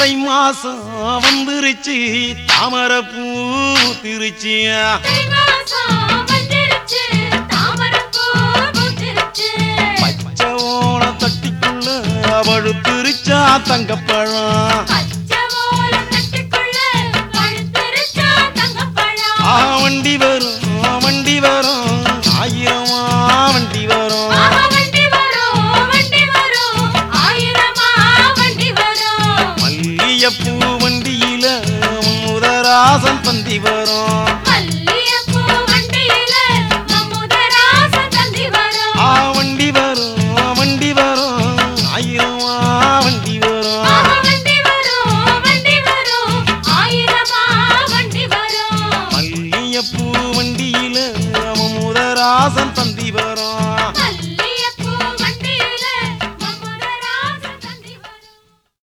தை மாசம் வந்துருச்சு தாமரை பூ திருச்சியா தை மாசம் வந்துருச்சு, தாமரைப்பூ பூத்திருச்சு. பச்சை ஓன தட்டிக்குள்ள அவழு திருச்சா தங்கப்பழம் பச்சை ஓலை தட்டுக்குள்ள பழுத்திருச்சா தங்கப்பழம். ஆ வண்டி வரும் வண்டி வரும் ஆயிரமா வண்டி வரும் ஆஹா, வண்டி வரும், வண்டி வரும், ஆயிரமா வண்டி வரும். மல்லியப்பூ வண்டியில முதராசம் பந்தி வரும்